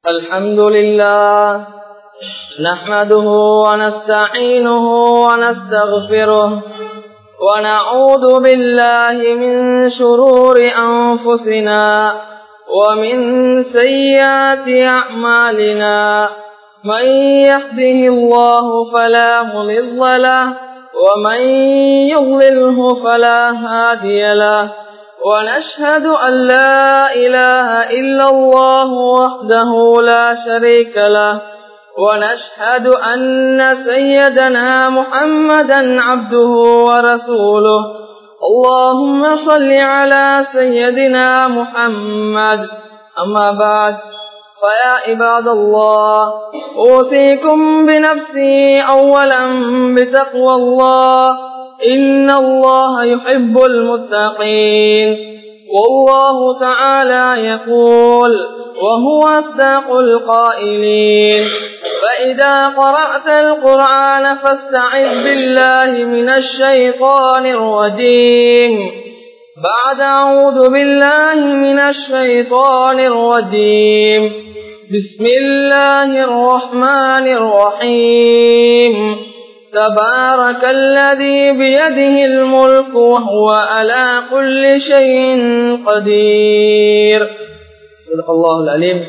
الحمد لله نحمده ونستعينه ونستغفره ونعوذ بالله من شرور أنفسنا ومن سيئات أعمالنا من يهده الله فلا مضل له ومن يضلله فلا هادي له ونشهد أن لا إله إلا الله وحده لا شريك له ونشهد أن سيدنا محمدا عبده ورسوله اللهم صل على سيدنا محمد أما بعد فيا عباد الله أوصيكم بنفسي أولا بتقوى الله إن الله يحب المتقين والله تعالى يقول وهو أصدق القائلين فإذا قرأت القرآن فاستعذ بالله من الشيطان الرجيم بعد أعوذ بالله من الشيطان الرجيم بسم الله الرحمن الرحيم تبارك الذي بيده الملك وهو على كل شيء قدير صدق الله العليم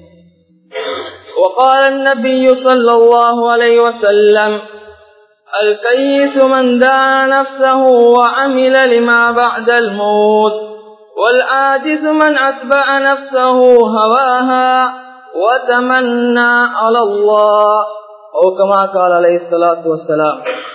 وقال النبي صلى الله عليه وسلم الكيس من دان نفسه وعمل لما بعد الموت والعاجز من أتبع نفسه هواها وتمنى على الله أو كما قال عليه الصلاة والسلام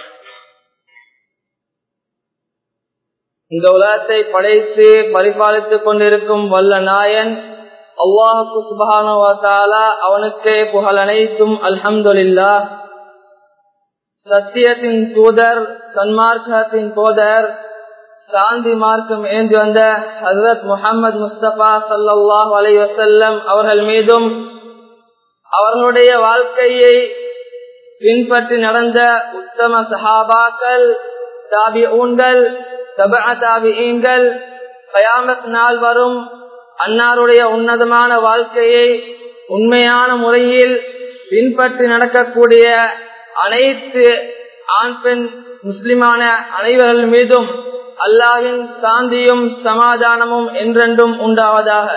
இந்த உலகத்தை படைத்து பரிபாலித்துக் கொண்டிருக்கும் வல்ல நாயன் அல்லாஹுக்கு சுபகானுவத்தாலா அவனுக்கே புகழ் அனைத்தும் அல்ஹம்துல்லா சத்தியத்தின் தூதர் சன்மார்க்கத்தின் போதர் சாந்தி மார்க்கம் ஏந்தி வந்த ஹசரத் முகமது முஸ்தபா சல்லாஹ் அலை வசல்லம் அவர்கள் மீதும் அவர்களுடைய வாழ்க்கையை பின்பற்றி நடந்த உத்தம சஹாபாக்கள் தாபி ஊன்கள் தபா தாபிகள் கயாமத் நாள் வரும் அன்னாருடைய உன்னதமான வாழ்க்கையை உண்மையான முறையில் பின்பற்றி நடக்கக்கூடிய அனைத்து ஆண் பெண் முஸ்லிமான அனைவர்கள் மீதும் அல்லாவின் சாந்தியும் சமாதானமும் என்றென்றும் உண்டாவதாக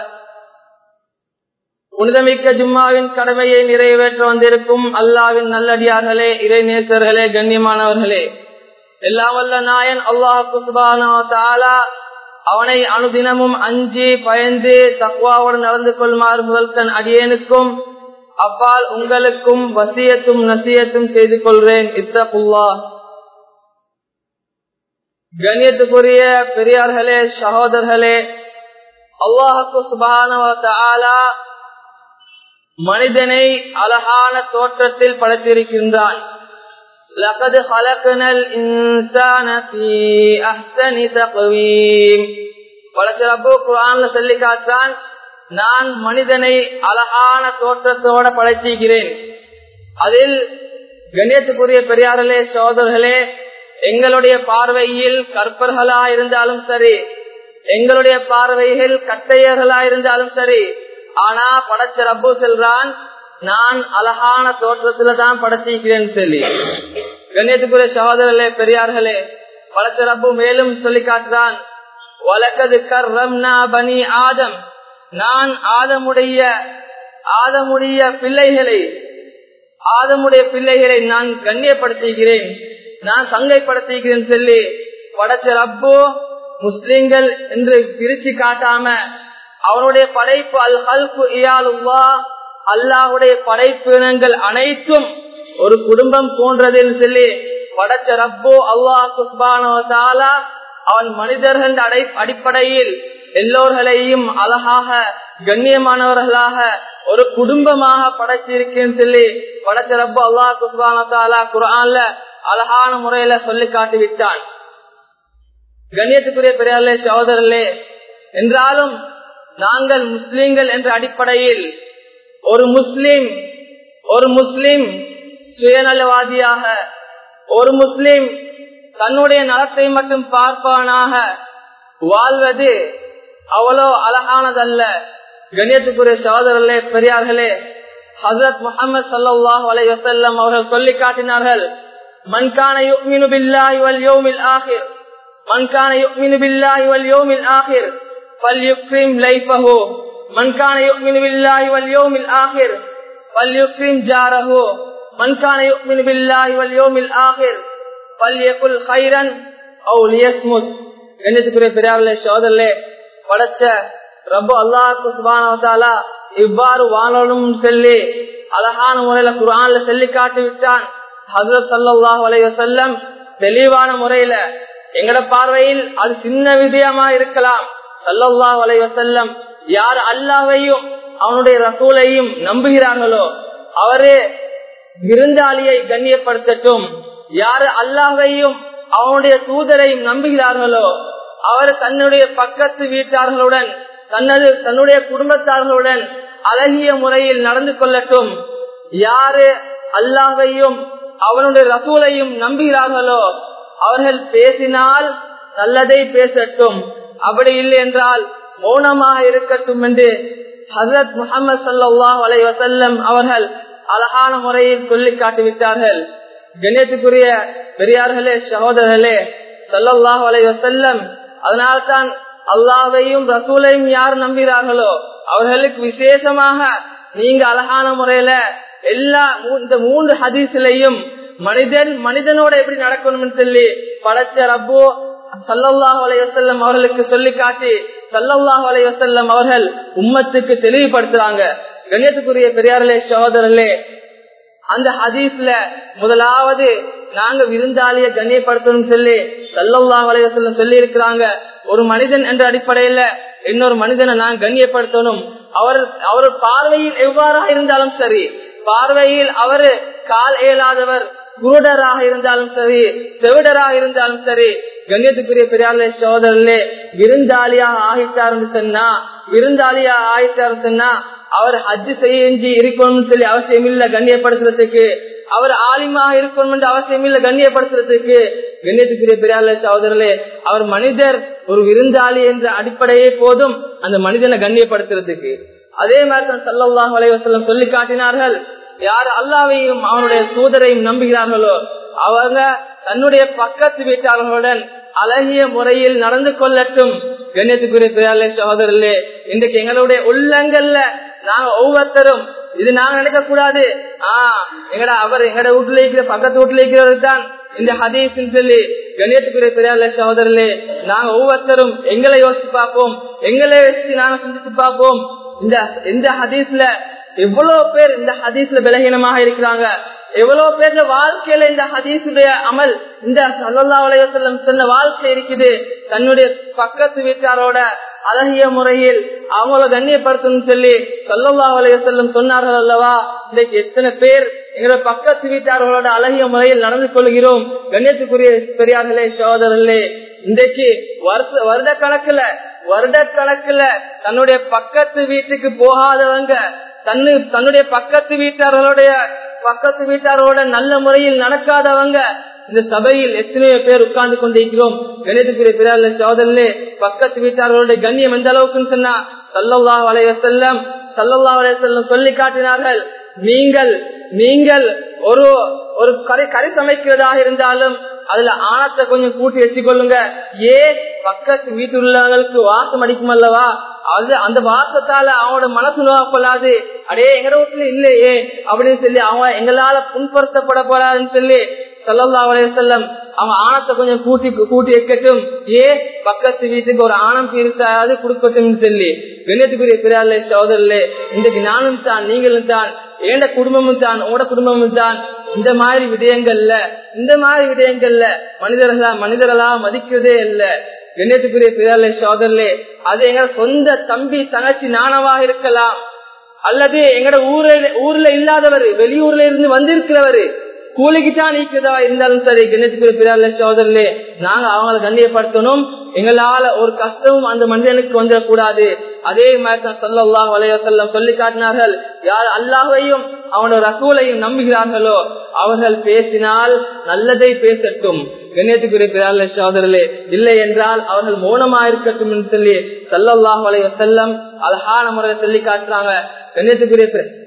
புனிதமிக்க ஜும்மாவின் கடமையை நிறைவேற்ற வந்திருக்கும் அல்லாவின் நல்லடியார்களே இறைநேசர்களே கண்ணியமானவர்களே எல்லாம் வல்ல நாயன் அல்லாஹு சுபானா அவனை அனுதினமும் அஞ்சி பயந்து தக்குவாவுடன் நடந்து கொள்மாறு முதல் தன் அடியேனுக்கும் அப்பால் உங்களுக்கும் வசியத்தும் நசியத்தும் செய்து கொள்றேன் இத்தகுல்லா கண்ணியத்துக்குரிய பெரியார்களே சகோதரர்களே அல்லாஹுக்கு சுபான மனிதனை அழகான தோற்றத்தில் படைத்திருக்கின்றான் لقد خلقنا الإنسان في أحسن تقويم படைச்ச ரப்பு குரான்ல சொல்லி காட்டான் நான் மனிதனை அழகான தோற்றத்தோட படைச்சிருக்கிறேன் அதில் கண்ணியத்துக்குரிய பெரியார்களே சோதர்களே எங்களுடைய பார்வையில் கற்பர்களா இருந்தாலும் சரி எங்களுடைய பார்வையில் கட்டையர்களா இருந்தாலும் சரி ஆனா படைச்ச ரப்பு செல்றான் நான் அழகான தோற்றத்துல தான் படைச்சிருக்கிறேன் சொல்லி கண்ணியத்துக்குரிய சகோதரர்களே பெரியார்களே படைச்ச ரப்பு மேலும் சொல்லி காட்டுறான் வழக்கது கர்ரம்னா பனி ஆதம் நான் ஆதமுடைய ஆதமுடைய பிள்ளைகளை ஆதமுடைய பிள்ளைகளை நான் கண்ணியப்படுத்துகிறேன் நான் சங்கைப்படுத்துகிறேன் சொல்லி படைச்ச ரப்பு முஸ்லிம்கள் என்று பிரிச்சு காட்டாம அவனுடைய படைப்பு அல் ஹல்கு இயாலுல்லா அல்லாஹுடைய படைப்பினங்கள் அனைத்தும் ஒரு குடும்பம் போன்றதில் சொல்லி படைச்ச ரப்போ அல்லாஹ் குஸ்பானா அவன் மனிதர்கள் அடை அடிப்படையில் எல்லோர்களையும் அழகாக கண்ணியமானவர்களாக ஒரு குடும்பமாக படைச்சிருக்கேன்னு சொல்லி படைச்ச ரப்போ அல்லாஹ் குஸ்பானா குரான்ல அழகான முறையில சொல்லி காட்டி விட்டான் கண்ணியத்துக்குரிய பெரியார்களே சகோதரர்களே என்றாலும் நாங்கள் முஸ்லிம்கள் என்ற அடிப்படையில் ஒரு முஸ்லிம் ஒரு முஸ்லிம் சுயநலவாதியாக ஒரு முஸ்லிம் தன்னுடைய நலத்தை மட்டும் பார்ப்பானாக வாழ்வது அவ்வளோ அழகானதல்ல கண்ணியத்துக்குரிய சகோதரர்களே பெரியார்களே ஹசரத் முகமது சல்லாஹ் அலை வசல்லம் அவர்கள் சொல்லி காட்டினார்கள் மன்கான யுக்மினு பில்லாஹி வல் யௌமில் ஆஹிர் மன்கான யுக்மினு பில்லாஹி வல் யௌமில் ஆஹிர் ஃபல்யுக்ரிம் லைஃபஹு மன்கான யுக்மினு பில்லாஹி வல் யௌமில் ஆஹிர் ஃபல்யுக்ரிம் ஜாரஹு மன்கான யுக்மினு பில்லாஹி வல் யௌமில் ஆஹிர் ஃபல்யகுல் கைரன் அவு லியஸ்முத் என்னத்துக்குரிய பெரியார்களே சோதரலே படைச்ச ரப்ப அல்லாஹு சுபானா இவ்வாறு வாழணும் சொல்லி அழகான முறையில குரான்ல சொல்லி காட்டி விட்டான் ஹசரத் சல்லாஹ் அலைய செல்லம் தெளிவான முறையில எங்கட பார்வையில் அது சின்ன விதயமா இருக்கலாம் சல்லல்லாஹ் அலைய செல்லம் யார் அல்லாவையும் அவனுடைய ரசூலையும் நம்புகிறார்களோ அவரே விருந்தாளியை கண்ணியப்படுத்தட்டும் யாரு அல்லாவையும் அவனுடைய தூதரையும் நம்புகிறார்களோ அவர் தன்னுடைய பக்கத்து வீட்டார்களுடன் தன்னது தன்னுடைய குடும்பத்தார்களுடன் அழகிய முறையில் நடந்து கொள்ளட்டும் யாரு அல்லாவையும் அவனுடைய ரசூலையும் நம்புகிறார்களோ அவர்கள் பேசினால் நல்லதை பேசட்டும் அப்படி இல்லை என்றால் மௌனமாக இருக்கட்டும் என்று ஹசரத் முகமது சல்லாஹ் அலை வசல்லம் அவர்கள் அழகான முறையில் சொல்லி காட்டிவிட்டார்கள் கணேத்துக்குரிய பெரியார்களே சகோதரர்களே சல்லல்லாஹ் அலை வசல்லம் அதனால்தான் அல்லாவையும் ரசூலையும் யார் நம்புகிறார்களோ அவர்களுக்கு விசேஷமாக நீங்க அழகான முறையில எல்லா இந்த மூன்று ஹதீஸ்லையும் மனிதன் மனிதனோட எப்படி நடக்கணும்னு சொல்லி படைச்ச ரப்போ சல்லல்லாஹ் அலைவசல்லம் அவர்களுக்கு சொல்லி காட்டி சல்லல்லாஹ் அலைவசல்லம் அவர்கள் உம்மத்துக்கு தெளிவுபடுத்துறாங்க கண்ணியத்துக்குரிய பெரியார்களே சகோதரர்களே அந்த ஹதீஸ்ல முதலாவது நாங்க விருந்தாளிய கண்ணியப்படுத்தணும் சொல்லி சல்லல்லாஹ் அலைவசல்லம் சொல்லி இருக்கிறாங்க ஒரு மனிதன் என்ற அடிப்படையில இன்னொரு மனிதனை நான் கண்ணியப்படுத்தணும் அவர் அவர் பார்வையில் எவ்வாறா இருந்தாலும் சரி பார்வையில் அவரு கால் இயலாதவர் குருடராக இருந்தாலும் சரி செவிடராக இருந்தாலும் சரி கண்ணியத்துக்குரிய பெரியார்களே சோதரர்களே விருந்தாளியாக ஆகிட்டாருன்னு சொன்னா விருந்தாளியாக ஆகிட்டாருன்னு சொன்னா அவர் ஹஜ் செஞ்சு இருக்கணும்னு சொல்லி அவசியம் இல்ல கண்ணியப்படுத்துறதுக்கு அவர் ஆலிமாக இருக்கணும் என்று அவசியம் இல்ல கண்ணியப்படுத்துறதுக்கு கண்ணியத்துக்குரிய பெரியார்களே சகோதரர்களே அவர் மனிதர் ஒரு விருந்தாளி என்ற அடிப்படையே போதும் அந்த மனிதனை கண்ணியப்படுத்துறதுக்கு அதே மாதிரி தான் சல்லாஹ் அலைவசல்லம் சொல்லி காட்டினார்கள் யார் அல்லாவையும் அவனுடைய தூதரையும் நம்புகிறார்களோ அவங்க தன்னுடைய பக்கத்து வீட்டாளர்களுடன் அழகிய முறையில் நடந்து கொள்ளட்டும் கண்ணியத்துக்குரிய பெரியாளே சகோதரர்களே இன்றைக்கு எங்களுடைய உள்ளங்கள்ல நாங்க ஒவ்வொருத்தரும் இது நாங்க நினைக்க கூடாது ஆஹ் எங்கட அவர் எங்கட வீட்டுல இருக்கிற பக்கத்து வீட்டுல இருக்கிறவர் தான் இந்த ஹதீஸ் சொல்லி கண்ணியத்துக்குரிய பெரியாளே சகோதரர்களே நாங்க ஒவ்வொருத்தரும் எங்களை யோசிச்சு பார்ப்போம் எங்களை வச்சு நாங்க சிந்திச்சு பார்ப்போம் இந்த இந்த ஹதீஸ்ல எவ்வளவு பேர் இந்த ஹதீஸ்ல பலகீனமாக இருக்கிறாங்க எவ்வளவு பேர்ல வாழ்க்கையில இந்த ஹதீசுடைய அமல் இந்த சல்லல்லா அலையம் சொன்ன வாழ்க்கை இருக்குது தன்னுடைய பக்கத்து வீட்டாரோட அழகிய முறையில் அவங்கள கண்ணியப்படுத்தணும் சொல்லி சல்லல்லா அலையம் சொன்னார்கள் அல்லவா இன்னைக்கு எத்தனை பேர் எங்களோட பக்கத்து வீட்டார்களோட அழகிய முறையில் நடந்து கொள்கிறோம் கண்ணியத்துக்குரிய பெரியார்களே சோதரர்களே இன்றைக்கு வருஷ வருட கணக்குல வருட கணக்குல தன்னுடைய பக்கத்து வீட்டுக்கு போகாதவங்க தன்னு தன்னுடைய பக்கத்து வீட்டார்களுடைய பக்கத்து வீட்டாரோட நல்ல முறையில் நடக்காதவங்க இந்த சபையில் எத்தனையோ பேர் உட்கார்ந்து கொண்டிருக்கிறோம் கணிதக்குரிய பிறால சோதரிலே பக்கத்து வீட்டார்களுடைய கண்ணியம் எந்த அளவுக்குன்னு சொன்னா சல்லல்லாஹ் அலைய செல்லம் சல்லல்லாஹ் அலைய செல்லம் சொல்லி காட்டினார்கள் நீங்கள் நீங்கள் ஒரு ஒரு கறி கறி சமைக்கிறதாக இருந்தாலும் அதுல ஆணத்தை கொஞ்சம் கூட்டி வச்சுக்கொள்ளுங்க ஏ பக்கத்து வீட்டு உள்ளவங்களுக்கு வாசம் அடிக்கும் அல்லவா அது அந்த வாசத்தால அவனோட மனசு நோக்கப்படாது அடே எங்க வீட்டுல இல்லையே அப்படின்னு சொல்லி அவன் எங்களால புண்படுத்தப்பட போறாதுன்னு சொல்லி சல்லல்லா செல்லம் அவங்க ஆணத்தை கொஞ்சம் கூட்டி கூட்டி வைக்கட்டும் ஏ பக்கத்து வீட்டுக்கு ஒரு ஆணம் பீரிசாவது கொடுக்கட்டும் சொல்லி கண்ணியத்துக்குரிய பிறாலே சோதரிலே இன்றைக்கு நானும் தான் நீங்களும் தான் ஏண்ட குடும்பமும் தான் உங்களோட குடும்பமும் தான் இந்த மாதிரி விடயங்கள்ல இந்த மாதிரி விடயங்கள்ல மனிதர்களா மனிதர்களா மதிக்கிறதே இல்ல கண்ணியத்துக்குரிய பிறாலே சோதரிலே அது எங்க சொந்த தம்பி தங்கச்சி நாணவாக இருக்கலாம் அல்லது எங்கட ஊர்ல ஊர்ல இல்லாதவர் வெளியூர்ல இருந்து வந்திருக்கிறவரு கூலிக்குத்தான் நீக்கிறதா இருந்தாலும் சரி கண்ணியத்துக்குரிய பிறாலே சோதரிலே நாங்க அவங்களை கண்ணியப்படுத்தணும் எங்களால ஒரு கஷ்டமும் அந்த மனிதனுக்கு வந்துடக்கூடாது அதே மாதிரி தான் சொல்லல்லாஹ் வலையசல்லம் சொல்லி காட்டினார்கள் யார் அல்லாஹையும் அவனோட ரசூலையும் நம்புகிறார்களோ அவர்கள் பேசினால் நல்லதை பேசட்டும் கண்ணியத்துக்குரிய பிறால சோதரலே இல்லை என்றால் அவர்கள் மௌனமா இருக்கட்டும் என்று சொல்லி சல்லல்லாஹ் வலைய செல்லம் அழகான முறையில் சொல்லி காட்டுறாங்க கண்ணியத்துக்குரிய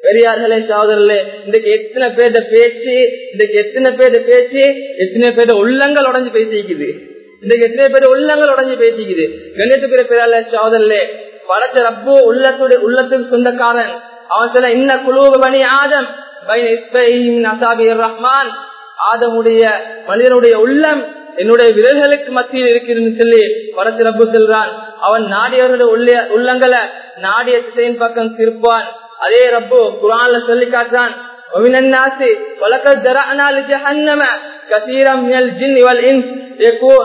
பெரியார்களே சகோதரர்களே இன்றைக்கு எத்தனை பேர்த பேச்சு இன்றைக்கு எத்தனை பேர்த பேச்சு எத்தனை பேர்த உள்ளங்கள் உடஞ்சு பேசிக்குது இன்றைக்கு எத்தனை பேர் உள்ளங்கள் உடஞ்சு பேசிக்குது கண்ணியத்துக்குரிய பெரியார்களே சகோதரர்களே படைச்ச ரப்பு உள்ளத்துடைய உள்ளத்துக்கு சொந்தக்காரன் அவன் சொல்ல இன்ன குழுவ பணி ஆதம் ரஹ்மான் ஆதமுடைய மனிதனுடைய உள்ளம் என்னுடைய விரல்களுக்கு மத்தியில் இருக்கிறது சொல்லி படைச்ச ரப்பு செல்றான் அவன் நாடியவர்களுடைய உள்ள உள்ளங்களை நாடிய திசையின் பக்கம் திருப்பான் அதே ரப்பு குரான்ல சொல்லி காட்டுறான் ومن الناس ولقد ذرأنا لجهنم كثيرا من الجن والإنس يكون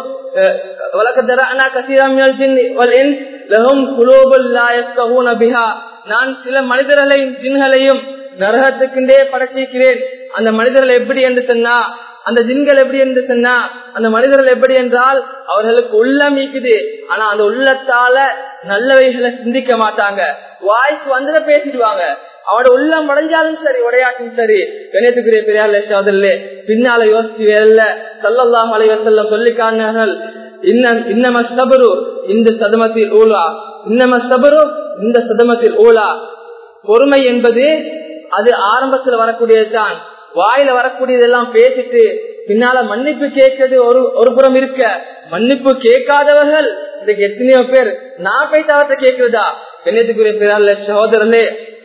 ولقد ذرأنا كثيرا من الجن والإنس لهم قلوب لا يفقهون بها நான் சில மனிதர்களையும் ஜின்களையும் நரகத்துக்குண்டே படைச்சிருக்கிறேன் அந்த மனிதர்கள் எப்படி என்று சொன்னா அந்த ஜின்கள் எப்படி என்று சொன்னா அந்த மனிதர்கள் எப்படி என்றால் அவர்களுக்கு உள்ளம் இருக்குது ஆனா அந்த உள்ளத்தால நல்லவைகளை சிந்திக்க மாட்டாங்க வாய்க்கு வந்துட பேசிடுவாங்க அவனோட உள்ளம் உடைஞ்சாலும் சரி உடையாட்டும் சரி கணேத்துக்குரிய பெரியார் சோதரிலே பின்னால யோசிச்சு வேல சல்லல்லாஹ் அலைவசல்லம் சொல்லி காணார்கள் இன்னம் இன்னம சபரு இந்த சதமத்தில் ஊழா இன்னம சபரு இந்த சதமத்தில் ஊழா பொறுமை என்பது அது ஆரம்பத்தில் வரக்கூடியதுதான் வாயில வரக்கூடியதெல்லாம் பேசிட்டு பின்னால மன்னிப்பு கேட்கறது ஒரு ஒரு புறம் இருக்க மன்னிப்பு கேட்காதவர்கள் இதுக்கு எத்தனையோ பேர் நான் போய் தவத்தை கேட்கிறதா கண்ணியத்துக்குரிய பேரால சகோதரனே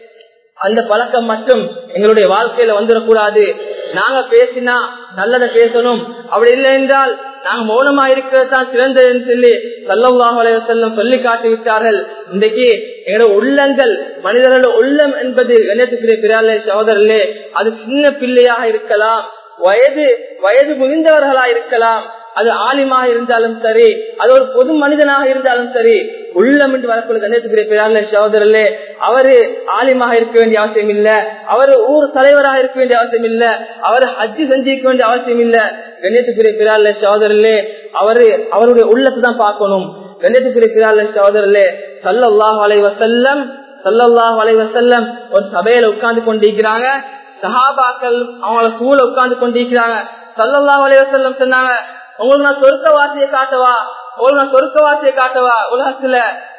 அந்த பழக்கம் மட்டும் எங்களுடைய வாழ்க்கையில வந்துடக்கூடாது நாங்க பேசினா நல்லத பேசணும் அப்படி இல்லை என்றால் நாங்க மௌனமா இருக்கிறது தான் சிறந்ததுன்னு சொல்லி சல்லாஹ் அலைவசல்லம் சொல்லி காட்டி விட்டார்கள் இன்றைக்கு எங்களோட உள்ளங்கள் மனிதர்களோட உள்ளம் என்பது கணேசத்துக்குரிய பிறாலே சகோதரர்களே அது சின்ன பிள்ளையாக இருக்கலாம் வயது வயது முதிர்ந்தவர்களா இருக்கலாம் அது ஆலிமாக இருந்தாலும் சரி அது ஒரு பொது மனிதனாக இருந்தாலும் சரி உள்ளம் என்று வரக்கூடிய கணேசத்துக்குரிய பிறாலே சகோதரர்களே அவரு ஆலிமாக இருக்க வேண்டிய அவசியம் இல்ல அவர் ஊர் தலைவராக இருக்க வேண்டிய அவசியம் இல்ல அவர் ஹஜ்ஜி செஞ்சிருக்க வேண்டிய அவசியம் இல்ல கண்ணியத்துக்குரிய பிறால சகோதரர்களே அவரு அவருடைய உள்ளத்தை தான் பார்க்கணும் கண்ணியத்துக்குரிய பிறால சகோதரர்களே சல்லல்லாஹ் அலை வசல்லம் சல்லல்லாஹ் அலை வசல்லம் ஒரு சபையில உட்கார்ந்து கொண்டிருக்கிறாங்க சஹாபாக்கள் அவங்கள சூழ உட்கார்ந்து கொண்டிருக்கிறாங்க சல்லல்லாஹ் அலை வசல்லம் சொன்னாங்க உங்களுக்கு நான் சொருக்க வாசியை காட்டவா உங்களுக்கு நான் சொருக்க வாசியை காட்டவா உலகத்துல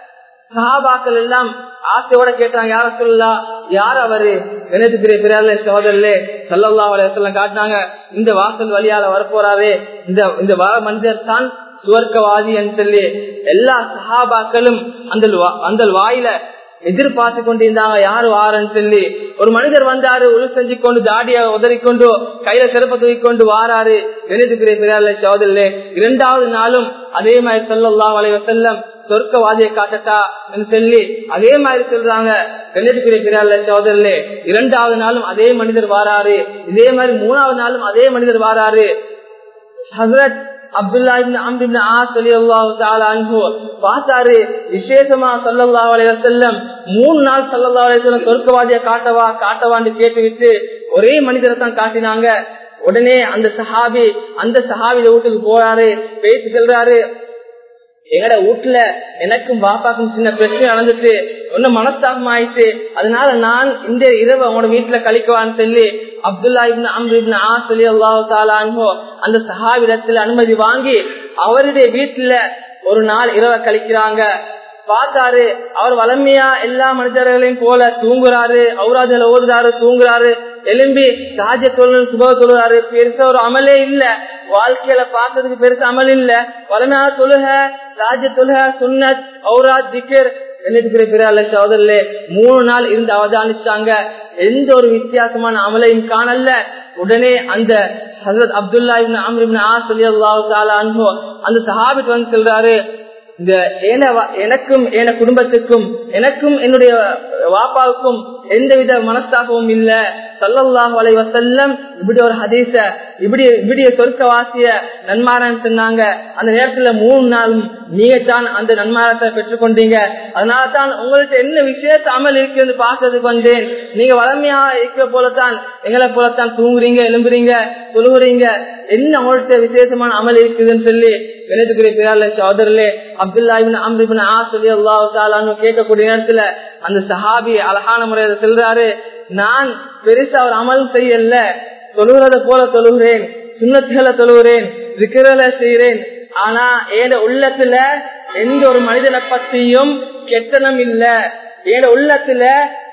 சஹாபாக்கள் எல்லாம் ஆசையோட கேட்டாங்க யார சொல்லலாம் யார் அவரு கணேசத்துக்குரிய பிறால சகோதரர்களே சல்லல்லா அலையம் காட்டினாங்க இந்த வாசல் வழியால வரப்போறாரு இந்த இந்த வர மனிதர் தான் சுவர்க்கவாதி சொல்லி எல்லா சஹாபாக்களும் அந்த அந்த வாயில எதிர்பார்த்து கொண்டிருந்தாங்க யாரு வாரன்னு சொல்லி ஒரு மனிதர் வந்தாரு உள் செஞ்சு கொண்டு தாடிய உதறிக்கொண்டு கையில சிறப்ப தூக்கி கொண்டு வாராரு கணேசத்துக்குரிய பிறால சகோதரர்களே இரண்டாவது நாளும் அதே மாதிரி சொல்லல்லா வளைவ செல்லம் சொர்க்கவாதியை காட்டட்டா சொல்லி அதே மாதிரி சொல்றாங்க கண்ணியத்துக்குரிய பிறால சோதரிலே இரண்டாவது நாளும் அதே மனிதர் வாராரு இதே மாதிரி மூணாவது நாளும் அதே மனிதர் வாராரு ஹசரத் அப்துல்லா பார்த்தாரு விசேஷமா சல்லல்லா அலைய செல்லம் மூணு நாள் சல்லல்லா அலைய செல்லம் சொர்க்கவாதிய காட்டவா காட்டவான்னு கேட்டு விட்டு ஒரே மனிதரை தான் காட்டினாங்க உடனே அந்த சஹாபி அந்த சஹாபில வீட்டுக்கு போறாரு பேசி செல்றாரு எங்கட வீட்டுல எனக்கும் பாப்பாக்கும் சின்ன பிரச்சனை நடந்துட்டு ஒன்னும் மனஸ்தாபம் ஆயிடுச்சு அதனால நான் இந்த இரவு அவனோட வீட்டுல கழிக்குவான்னு சொல்லி அப்துல்லா இப்னு அம்ரு இப்னு ஆ சொல்லி அல்லாஹு தாலான்ஹோ அந்த சஹாபிடத்துல அனுமதி வாங்கி அவருடைய வீட்டுல ஒரு நாள் இரவை கழிக்கிறாங்க பார்த்தாரு அவர் வளமையா எல்லா மனிதர்களையும் போல தூங்குறாரு அவுராஜல ஓதுறாரு தூங்குறாரு எலும்பி ராஜ தொழில் சுப தொழுறாரு பெருசா ஒரு அமலே இல்ல வாழ்க்கையில பாக்குறதுக்கு பெருசா அமல் இல்ல வளமையான தொழுக ராஜ தொழுக சுன்னத் ஔராத் திக்கர் சோதரிலே மூணு நாள் இருந்து அவதானிச்சாங்க எந்த ஒரு வித்தியாசமான அமலையும் காணல உடனே அந்த ஹசரத் அப்துல்லா அம்ரிபின் ஆ சொல்லி அல்லாஹு அந்த சஹாபிட் வந்து சொல்றாரு இந்த எனக்கும் என குடும்பத்துக்கும் எனக்கும் என்னுடைய வாப்பாவுக்கும் எந்தவித மனஸ்தாபமும் இல்ல சல்லல்லாஹு அலை வசல்லம் இப்படி ஒரு ஹதீச இப்படி இப்படி சொர்க்க வாசிய நன்மாரன் சொன்னாங்க அந்த நேரத்துல மூணு நாளும் நீங்க தான் அந்த நன்மாரத்தை பெற்றுக்கொண்டீங்க அதனால தான் உங்கள்ட்ட என்ன விசேஷ அமல் இருக்குன்னு பார்க்கறதுக்கு வந்தேன் நீங்க வளமையா இருக்கிற போலத்தான் எங்களை போலத்தான் தூங்குறீங்க எழும்புறீங்க தொழுகுறீங்க என்ன உங்கள்ட்ட விசேஷமான அமல் இருக்குதுன்னு சொல்லி வினதுக்குரிய பிறால சோதரிலே அப்துல்லாபின் அம்ரிபின் ஆ சொல்லி அல்லாஹு கேட்கக்கூடிய நேரத்துல அந்த சஹாபி அழகான முறையில செல்றாரு நான் பெருசா ஒரு அமல் செய்யல தொழுகிறத போல தொழுகிறேன் சுண்ணத்துகளை தொழுகிறேன் விக்கிரல செய்கிறேன் ஆனா என் உள்ளத்துல எந்த ஒரு மனிதனை பத்தியும் கெட்டனம் இல்ல என் உள்ளத்துல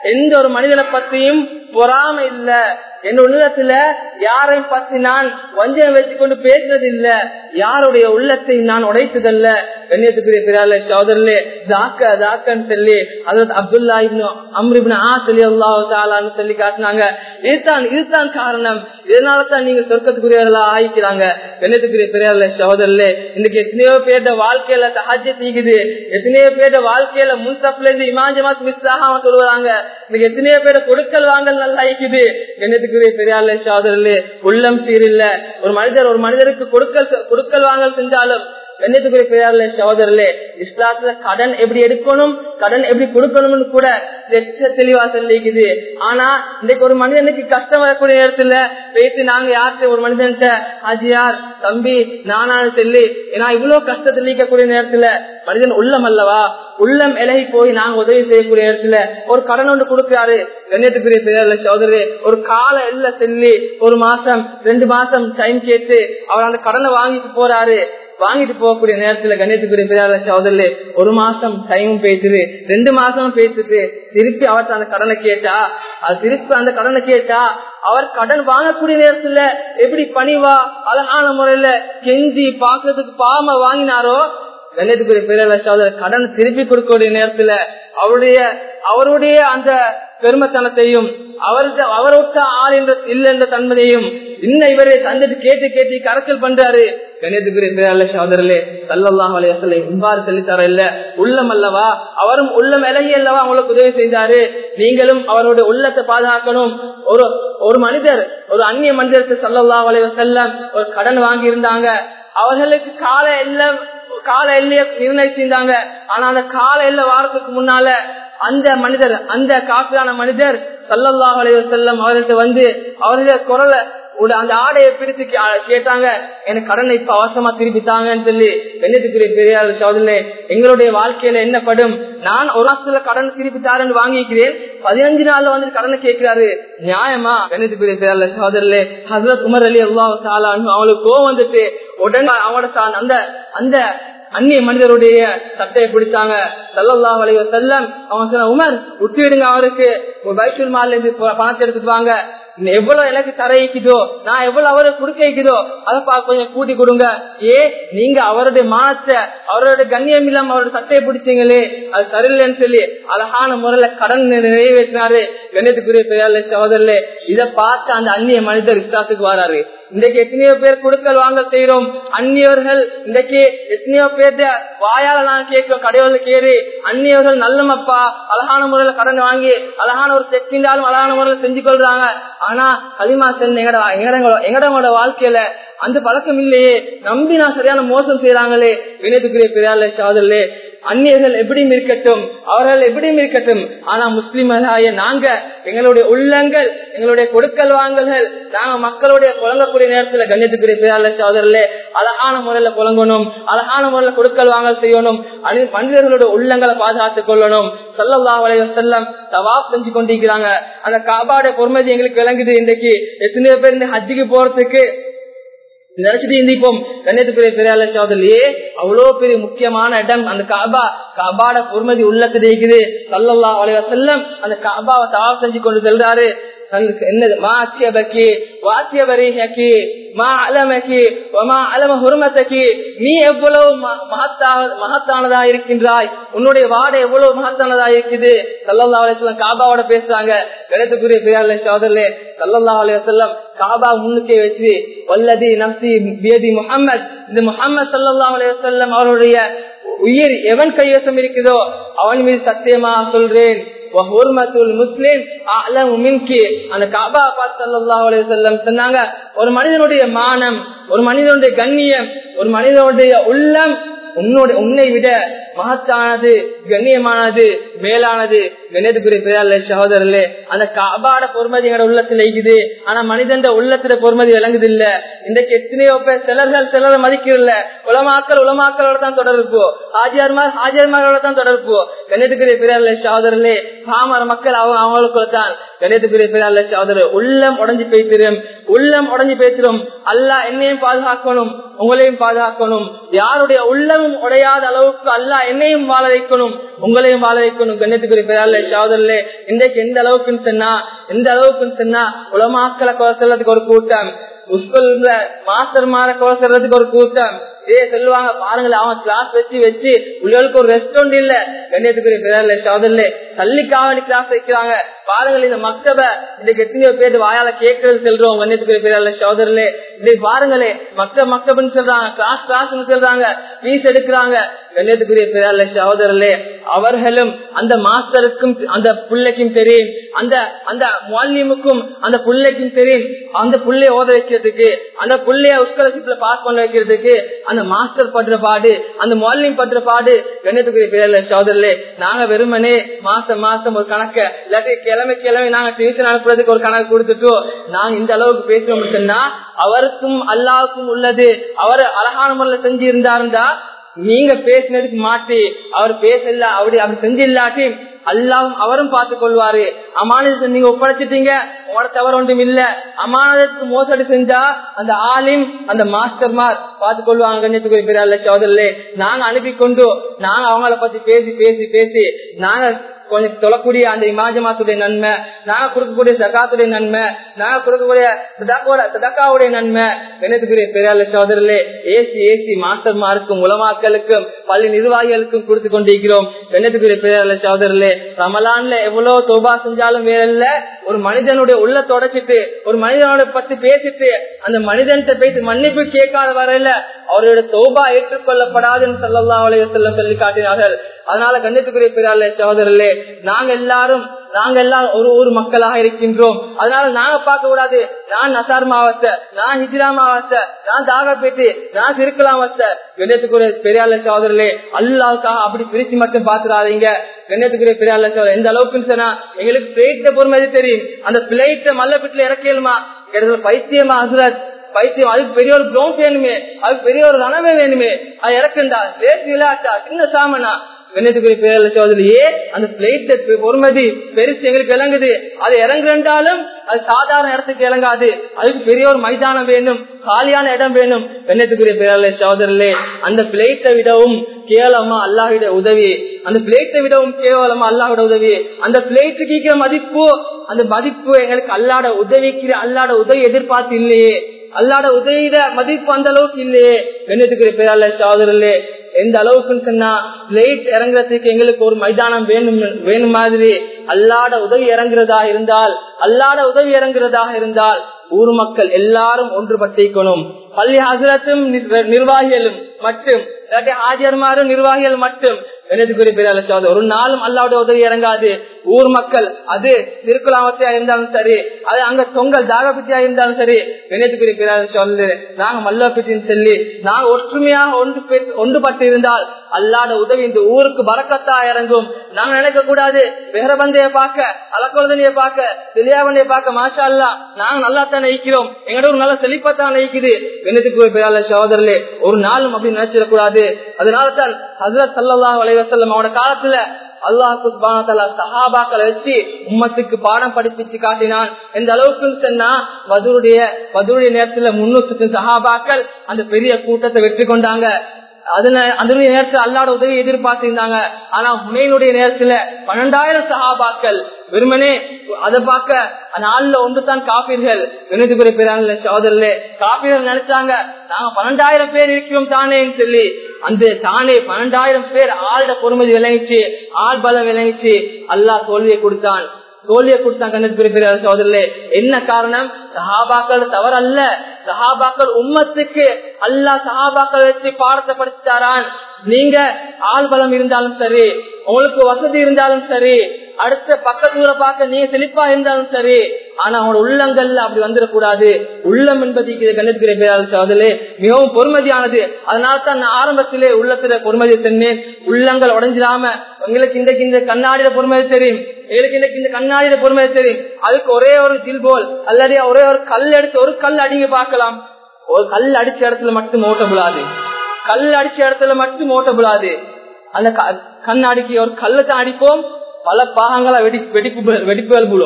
எந்த ஒரு மனிதனை பத்தியும் பொறாம இல்ல என் உள்ளத்துல யாரை பத்தி நான் வஞ்சம் வச்சு கொண்டு பேசுறது இல்ல யாருடைய உள்ளத்தை நான் உடைத்ததல்ல கண்ணியத்துக்குரிய பிறால சோதரிலே தாக்க தாக்கன்னு சொல்லி அதாவது அப்துல்லா இப்னு அம்ரிபின் ஆ சொல்லி அல்லாஹ் தாலான்னு சொல்லி காட்டினாங்க இதுதான் இதுதான் காரணம் இதனால தான் நீங்க சொர்க்கத்துக்குரியவர்களா ஆயிக்கிறாங்க கண்ணியத்துக்குரிய பிறால சோதரிலே இன்னைக்கு எத்தனையோ பேர்ட வாழ்க்கையில சஹஜ தீக்குது எத்தனையோ பேர்ட வாழ்க்கையில முன்சப்ல இருந்து இமாஞ்சமாத் மிஸ் ஆகாம சொல்லுவாங்க இன்னைக்கு எத்தனையோ பேர கொடுக்கல் வாங்கல் நல்லா ஆயிக்குது கண்ணியத்துக்குரிய பெரியால சோதரிலே உள்ளம் சீரில்ல ஒரு மனிதர் ஒரு மனிதருக்கு கொடுக்கல் கொடுக்கல் வாங்கல் செஞ்சாலும் கண்ணியத்துக்குரிய பெரியார்ல சகோதரர்களே இஸ்லாத்துல கடன் எப்படி எடுக்கணும் கடன் எப்படி கொடுக்கணும்னு கூட தெற்ற தெளிவா சொல்லிக்குது ஆனா இன்னைக்கு ஒரு மனிதனுக்கு கஷ்டம் வரக்கூடிய நேரத்துல பேசி நாங்க யார்கிட்ட ஒரு மனிதன்கிட்ட ஆஜியார் தம்பி நானான்னு சொல்லி நான் இவ்வளவு கஷ்டத்தில் நீக்கக்கூடிய நேரத்துல மனிதன் உள்ளம் அல்லவா உள்ளம் இலகி போய் நாங்க உதவி செய்யக்கூடிய இடத்துல ஒரு கடன் ஒன்று கொடுக்கிறாரு கண்ணியத்துக்குரிய பெயர்ல சோதரே ஒரு கால இல்ல சொல்லி ஒரு மாசம் ரெண்டு மாசம் டைம் கேட்டு அவர் அந்த கடனை வாங்கிட்டு போறாரு வாங்கிட்டு போகக்கூடிய நேரத்துல கணேசக்குரிய பெரியார சகோதரே ஒரு மாசம் டைம் பேசுது ரெண்டு மாசம் பேசுது திருப்பி அவர்கிட்ட அந்த கடனை கேட்டா அது திருப்பி அந்த கடனை கேட்டா அவர் கடன் வாங்கக்கூடிய நேரத்துல எப்படி பணிவா அழகான முறையில கெஞ்சி பாக்குறதுக்கு பாம வாங்கினாரோ கணேசக்குரிய பெரியார சகோதரர் கடன் திருப்பி கொடுக்கக்கூடிய நேரத்துல அவருடைய அவருடைய அந்த பெருமத்தனத்தையும் அவர்கிட்ட அவரோட்ட ஆள் என்ற இல்ல என்ற தன்மையையும் இன்னும் இவரை தந்துட்டு கேட்டு கேட்டு கரைச்சல் பண்றாரு கணேதுக்குரிய சோதரலே சல்லாஹ் அலையசல்லை இவ்வாறு சொல்லித்தர இல்ல உள்ளம் அல்லவா அவரும் உள்ளம் இலகி அல்லவா அவங்களுக்கு உதவி செய்தாரு நீங்களும் அவருடைய உள்ளத்தை பாதுகாக்கணும் ஒரு ஒரு மனிதர் ஒரு அந்நிய மனிதருக்கு சல்லல்லாஹ் அலைய செல்லம் ஒரு கடன் வாங்கி இருந்தாங்க அவர்களுக்கு கால எல்லாம் கால எல்லைய நிர்ணயிச்சிருந்தாங்க ஆனா அந்த கால எல்லை வாரத்துக்கு முன்னால அந்த மனிதர் அந்த காப்பிலான மனிதர் சல்லல்லாஹ் அலைய செல்லம் அவர்கிட்ட வந்து அவருடைய குரலை அந்த ஆடையை பிரித்து கேட்டாங்க எனக்கு கடனை இப்ப அவசரமா திருப்பித்தாங்கன்னு சொல்லி வெண்ணத்துக்குரிய பெரியார் சோதனை எங்களுடைய வாழ்க்கையில என்ன படும் நான் ஒரு மாசத்துல கடன் திருப்பி தாரன்னு வாங்கிக்கிறேன் பதினஞ்சு நாள்ல வந்து கடனை கேட்கிறாரு நியாயமா வெண்ணத்துக்குரிய பெரியார் சோதரிலே ஹசரத் உமர் அலி அல்லாஹ் சாலான்னு அவங்களுக்கு கோவம் வந்துட்டு உடனே அவனோட அந்த அந்த அந்நிய மனிதருடைய சட்டையை பிடிச்சாங்க சல்லல்லாஹ் அலைவ செல்லம் அவங்க சொன்ன உமர் விட்டு விடுங்க அவருக்கு பைசூல் மால்ல இருந்து பணத்தை எடுத்துட்டு வாங்க எவ்வளவு எனக்கு தர வைக்குதோ நான் எவ்வளவு அவருக்கு கொடுக்க வைக்குதோ அதை கொஞ்சம் கூட்டி கொடுங்க ஏ நீங்க அவருடைய மானத்தை அவருடைய கண்ணியம் இல்லாம அவருடைய சட்டையை பிடிச்சீங்களே அது சரியில்லைன்னு சொல்லி அழகான முறையில கடன் நிறைவேற்றினாரு கண்ணியத்துக்குரிய பெரியால சகோதரே இதை பார்த்து அந்த அந்நிய மனிதர் இஸ்லாத்துக்கு வராரு இன்றைக்கு எத்தனையோ பேர் கொடுக்கல் வாங்க செய்யறோம் அந்நியவர்கள் இன்றைக்கு எத்தனையோ பேர்த்த வாயால நான் கேட்கிறோம் கடையோல கேறு அந்நியவர்கள் நல்லமப்பா அழகான முறையில கடன் வாங்கி அழகான ஒரு செக்கின்றாலும் அழகான முறையில செஞ்சு கொள்றாங்க ஆனா களிமா சென்ன எங்கட எங்கடங்களோட வாழ்க்கையில அந்த பழக்கம் இல்லையே நம்பி நான் சரியான மோசம் செய்யறாங்களே வினத்துக்குரிய பெரியால சாதல்லே அந்நியர்கள் எப்படியும் இருக்கட்டும் அவர்கள் எப்படியும் இருக்கட்டும் ஆனா முஸ்லிம்களாய நாங்க எங்களுடைய உள்ளங்கள் எங்களுடைய கொடுக்கல் வாங்கல்கள் நாங்க மக்களுடைய புழங்கக்கூடிய நேரத்துல கண்ணியத்துக்குரிய பேரால சோதரிலே அழகான முறையில புழங்கணும் அழகான முறையில கொடுக்கல் வாங்கல் செய்யணும் மனிதர்களுடைய உள்ளங்களை பாதுகாத்துக் கொள்ளணும் சல்லல்லா வலைய செல்லம் தவா செஞ்சு கொண்டிருக்கிறாங்க அந்த காபாடைய பொறுமதி எங்களுக்கு விளங்குது இன்றைக்கு எத்தனையோ பேர் இந்த ஹஜ்ஜுக்கு போறதுக்கு நினைச்சிட்டு இருந்திப்போம் கண்ணியத்துக்குரிய பெரியால சோதரியே அவ்வளவு பெரிய முக்கியமான இடம் அந்த காபா காபாட பொறுமதி உள்ளத்துல இருக்குது சல்லல்லா வலைய செல்லம் அந்த காபாவை தவா செஞ்சு கொண்டு செல்றாரு என்னது மா அச்சியபக்கி வாத்தியபரிஹக்கி மா அலமக்கி மா அலம ஹுர்மத்தக்கி நீ எவ்வளவு மகத்தானதா இருக்கின்றாய் உன்னுடைய வாடை எவ்வளவு மகத்தானதா இருக்குது சல்லல்லா அலையம் காபாவோட பேசுறாங்க கிடைத்துக்குரிய பெரியார்ல சோதரே சல்லல்லா அலையம் காபா முன்னுக்கே வச்சு வல்லதி நப்சி பியதி முகமது இந்த முகமது சல்லல்லா அலையம் அவருடைய உயிர் எவன் கைவசம் இருக்குதோ அவன் மீது சத்தியமா சொல்றேன் முஸ்லிம் அந்த காபா சொன்னாங்க ஒரு மனிதனுடைய மானம் ஒரு மனிதனுடைய கண்ணியம் ஒரு மனிதனுடைய உள்ளம் உன்னுடைய உன்னை விட மகத்தானது கண்ணியமானது மேலானது கணேதுக்குரிய பெரியார்ல சகோதரர்களே அந்த காபாட பொறுமதி எங்க உள்ளத்துல இருக்குது ஆனா மனிதன் உள்ளத்துல பொறுமதி விளங்குது இல்ல இன்றைக்கு எத்தனையோ பேர் சிலர்கள் சிலரை மதிக்கிறல்ல உலமாக்கள் உலமாக்களோட தான் தொடர்பு ஆஜியார்மார் ஆஜியார்மாரோட தான் தொடர்பு கணேதுக்குரிய பெரியார்ல சகோதரர்களே பாமர மக்கள் அவங்க அவங்களுக்குள்ள தான் கணேதுக்குரிய பெரியார்ல சகோதரர் உள்ளம் உடஞ்சு போய்த்திரும் உள்ளம் உடஞ்சி பேசுறோம் அல்லா என்னையும் பாதுகாக்கணும் உங்களையும் பாதுகாக்கணும் யாருடைய உள்ளமும் உடையாத அளவுக்கு அல்லா என்னையும் வாழ வைக்கணும் உங்களையும் வாழ வைக்கணும் கண்ணியத்துக்குரிய பேரால சோதரிலே இன்றைக்கு எந்த அளவுக்குன்னு சொன்னா எந்த அளவுக்குன்னு சொன்னா உலமாக்களை குறை சொல்றதுக்கு ஒரு கூட்டம் ஸ்கூல்ல மாஸ்டர் மாற குறை சொல்றதுக்கு ஒரு கூட்டம் இதே சொல்லுவாங்க பாருங்களேன் அவன் கிளாஸ் வச்சு வச்சு உள்ளவர்களுக்கு ஒரு ரெஸ்டாரண்ட் இல்ல கண்ணியத்துக்குரிய பேரல சோதரிலே தள்ளிக்காவடி கிளாஸ் வைக்கிறாங்க பாருங்கள் இந்த மக்தப இன்னைக்கு எத்தனையோ பேர் வாயால கேட்கறது சொல்றோம் கண்ணியத்துக்குரிய பேரல சோதரிலே இதை பாருங்களே மக்த மக்தப்னு சொல்றாங்க கிளாஸ் கிளாஸ் சொல்றாங்க பீஸ் எடுக்கிறாங்க கண்ணியத்துக்குரிய பேரல சகோதரர்களே அவர்களும் அந்த மாஸ்டருக்கும் அந்த பிள்ளைக்கும் தெரியும் அந்த அந்த மாலியமுக்கும் அந்த பிள்ளைக்கும் தெரியும் அந்த புள்ளைய ஓத வைக்கிறதுக்கு அந்த புள்ளைய உஸ்கலசிப்ல பாஸ் பண்ண வைக்கிறதுக்கு அந்த மாஸ்டர் படுற பாடு அந்த மாலியம் படுற பாடு கண்ணியத்துக்குரிய பேரல சகோதரர்களே நாங்க வெறுமனே மாசம் மாசம் ஒரு கணக்க இல்லாட்டி கிழமை கிழமை நாங்க டியூஷன் அனுப்புறதுக்கு ஒரு கணக்கு கொடுத்துட்டோம் நாங்க இந்த அளவுக்கு பேசுறோம் சொன்னா அவருக்கும் அல்லாவுக்கும் உள்ளது அவர் அழகான முறையில் செஞ்சு இருந்தாருந்தா நீங்க பேசினதுக்கு மாட்டி அவர் பேசல அப்படி அப்படி செஞ்சு இல்லாட்டி அல்லாவும் அவரும் பார்த்து கொள்வாரு அமானத்தை நீங்க ஒப்படைச்சிட்டீங்க உங்களோட தவறு ஒன்றும் இல்ல அமானத்துக்கு மோசடி செஞ்சா அந்த ஆலிம் அந்த மாஸ்டர்மார் பார்த்து கொள்வாங்க கண்ணியத்துக்குரிய பெரிய சோதரிலே நாங்க அனுப்பி கொண்டு நாங்க அவங்கள பத்தி பேசி பேசி பேசி நாங்க கொஞ்சம் தொழக்கூடிய அந்த இமாஜமாத்துடைய நன்மை நாங்க கொடுக்கக்கூடிய சகாத்துடைய நன்மை நாங்க கொடுக்கக்கூடிய சதக்காவுடைய நன்மை கணத்துக்குரிய பெரியால சோதரிலே ஏசி ஏசி மாஸ்டர்மாருக்கும் உலமாக்களுக்கும் பள்ளி நிர்வாகிகளுக்கும் கொடுத்து கொண்டிருக்கிறோம் கணத்துக்குரிய பெரியால சோதரிலே ரமலான்ல எவ்வளவு தோபா செஞ்சாலும் வேற ஒரு மனிதனுடைய உள்ள தொடச்சிட்டு ஒரு மனிதனோட பத்தி பேசிட்டு அந்த மனிதன்கிட்ட பேசி மன்னிப்பு கேட்காத வரையில அவருடைய தோபா ஏற்றுக்கொள்ளப்படாதுன்னு சொல்லலாம் அலைய செல்லம் சொல்லி காட்டினார்கள் அதனால கண்ணியத்துக்குரிய பெரியால சகோதரர்களே நாங்க எல்லாரும் நாங்க எல்லாம் ஒரு ஊர் மக்களாக இருக்கின்றோம் அதனால நாங்க பார்க்க கூடாது நான் நசார் மாவட்ட நான் ஹிஜ்ரா மாவட்ட நான் தாகப்பேட்டு நான் திருக்கலாம் வச்ச கண்ணியத்துக்குரிய பெரியால சகோதரர்களே அல்லாவுக்காக அப்படி பிரிச்சு மட்டும் பாத்துறாதீங்க கண்ணியத்துக்குரிய பெரியால சகோதரர் எந்த அளவுக்குன்னு சொன்னா எங்களுக்கு பிளேட்ட பொறுமதி தெரியும் அந்த பிளேட்ட மல்லப்பீட்டுல இறக்கலுமா பைத்தியமா ஹசரத் பைத்தியம் அதுக்கு பெரிய ஒரு க்ரௌண்ட் வேணுமே அதுக்கு பெரிய ஒரு ரணமே வேணுமே அது இறக்குண்டா லேட் விளையாட்டா சின்ன சாமனா கண்ணியத்துக்குரிய பேரல சோதரியே அந்த பிளேட் பொறுமதி பெருசு எங்களுக்கு இறங்குது அது இறங்குறாலும் அது சாதாரண இடத்துக்கு இறங்காது அதுக்கு பெரிய ஒரு மைதானம் வேணும் காலியான இடம் வேணும் கண்ணியத்துக்குரிய பேரல சோதரிலே அந்த பிளேட்டை விடவும் கேவலமா அல்லாஹிட உதவி அந்த பிளேட்டை விடவும் கேவலமா அல்லாஹோட உதவி அந்த பிளேட்டுக்கு இருக்கிற மதிப்பு அந்த மதிப்பு எங்களுக்கு அல்லாட உதவிக்கிற அல்லாட உதவி எதிர்பார்த்து இல்லையே அல்லாட உதவியிட மதிப்பு அந்த அளவுக்கு இல்லையே கண்ணியத்துக்குரிய பேரால சோதரிலே எந்த அளவுக்குன்னு சொன்னா பிளேட் இறங்குறதுக்கு எங்களுக்கு ஒரு மைதானம் வேணும் வேணும் மாதிரி அல்லாட உதவி இறங்குறதா இருந்தால் அல்லாட உதவி இறங்குறதாக இருந்தால் ஊர் மக்கள் எல்லாரும் ஒன்றுபட்டிருக்கணும் பள்ளி ஹசரத்தும் நிர்வாகிகளும் மட்டும் ஆஜர்மாரும் நிர்வாகிகள் மட்டும் எனது ஒரு நாளும் அல்லாவுடைய உதவி இறங்காது ஊர் மக்கள் அது திருக்குலாமத்தையா இருந்தாலும் சரி அது அங்க தொங்கல் தாகப்பிட்டியா இருந்தாலும் சரி வினயத்துக்குரிய பேரால சொல்லு நாங்க மல்லப்பிட்டின்னு சொல்லி நாங்க ஒற்றுமையாக ஒன்று ஒன்றுபட்டு இருந்தால் அல்லாட உதவி இந்த ஊருக்கு பறக்கத்தா இறங்கும் நாங்க நினைக்க கூடாது வேறபந்தைய பார்க்க அலக்கொழுதனைய பார்க்க தெளியாவனைய பார்க்க மாஷா அல்லா நாங்க நல்லா தான் நயிக்கிறோம் எங்களோட ஒரு நல்ல செழிப்பத்தான் நயிக்குது வினயத்துக்குரிய பேரால சகோதரர்களே ஒரு நாளும் அப்படி நினைச்சிடக்கூடாது அதனால தான் ஹசரத் சல்லா அலைவசல்லம் அவனோட காலத்துல அல்லாஹு சஹாபாக்களை வச்சு உம்மத்துக்கு பாடம் படிப்பிச்சு காட்டினான் எந்த அளவுக்கு சொன்னா வதூருடைய வதூருடைய நேரத்துல முன்னூத்தி சஹாபாக்கள் அந்த பெரிய கூட்டத்தை வெற்றி கொண்டாங்க அதுல அதனுடைய நேரத்துல அல்லாட உதவி எதிர்பார்த்திருந்தாங்க ஆனா ஹுனைனுடைய நேரத்துல பன்னெண்டாயிரம் சஹாபாக்கள் வெறுமனே அதை பார்க்க நாலுல ஒன்று தான் காப்பீர்கள் வினதுபுரி பேரான சோதரில் காப்பீர்கள் நினைச்சாங்க நாங்க பன்னெண்டாயிரம் பேர் இருக்கிறோம் தானேன்னு சொல்லி அந்த தானே பன்னெண்டாயிரம் பேர் ஆள்ட பொறுமதி விளங்கிச்சு ஆள் பலம் விளங்கிச்சு அல்லாஹ் தோல்வியை கொடுத்தான் தோல்வியை கொடுத்தான் கண்ணு சோதரிலே என்ன காரணம் சஹாபாக்கள் தவறல்ல சஹாபாக்கள் உம்மத்துக்கு அல்லா சஹாபாக்கள் வச்சு பாடத்தை படிச்சுட்டாரான் நீங்க ஆள் பலம் இருந்தாலும் சரி உங்களுக்கு வசதி இருந்தாலும் சரி அடுத்த பக்கத்தூர பார்க்க நீங்க செழிப்பா இருந்தாலும் சரி ஆனா அவங்களோட உள்ளங்கள்ல அப்படி வந்துடக்கூடாது உள்ளம் என்பது கண்ணுக்கிற பேரால் சோதலே மிகவும் பொறுமதியானது அதனால தான் நான் ஆரம்பத்திலே உள்ளத்துல பொறுமதி சொன்னேன் உள்ளங்கள் உடஞ்சிடாம உங்களுக்கு இன்றைக்கு இந்த கண்ணாடியில பொறுமதி தெரியும் எங்களுக்கு இன்னைக்கு இந்த கண்ணாடியில பொறுமதி தெரியும் அதுக்கு ஒரே ஒரு ஜில் போல் அல்லது ஒரே ஒரு கல் எடுத்து ஒரு கல் அடிங்க பார்க்கலாம் ஒரு கல் அடிச்ச இடத்துல மட்டும் ஓட்டக்கூடாது கல் அடிச்ச இடத்துல மட்டும் ஓட்டக்கூடாது அந்த கண்ணாடிக்கு ஒரு கல்லை தான் அடிப்போம் பல பாகங்களா வெடி வெடிப்பு வெடிப்புகள் புழும்